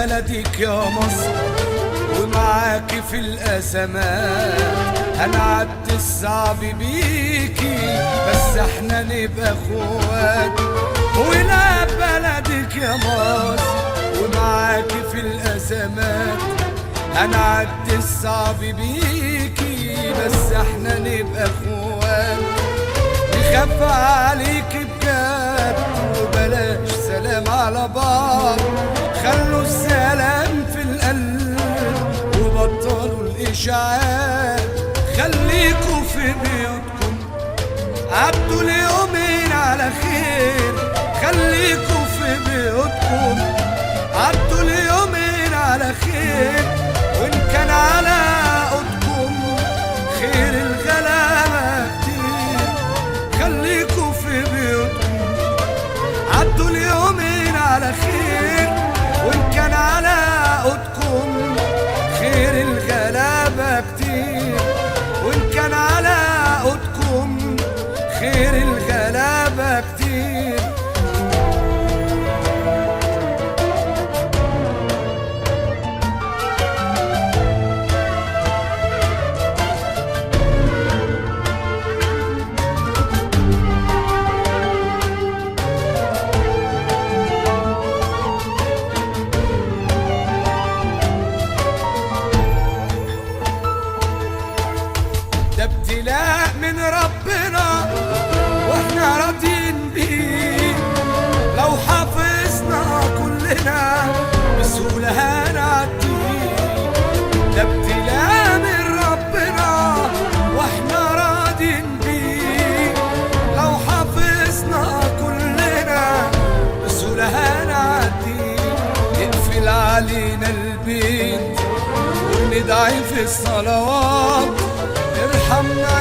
بلدك يا مصر ومعاكي في الأزمات هنعدي الصعب بيكي بس احنا نبقى اخوات ولا بلدك يا مصر ومعاكي في الأزمات هنعدي الصعب بيكي بس احنا نبقى اخوات نخاف عليك بجد وبلاش سلام على بعض خلوا السلام في القلب وبطلوا الإشاعات خليكوا في بيوتكم عدوا اليومين على خير خليكوا في بيوتكم عدوا اليومين على خير وإن كان على قدكم خير الغلابة كتير خليكوا في بيوتكم عدوا اليومين على خير وإن كان على قدكم خير الغلابة كتير وإن كان على قدكم خير الغلابة كتير ده ابتلاء من ربنا واحنا راضيين بيه لو حافظنا كلنا بسهولة هنعديه ده ابتلاء من ربنا واحنا راضيين بيه لو حافظنا كلنا بسهولة هنعديه يقفل علينا البيت وندعي في الصلوات ارحمنا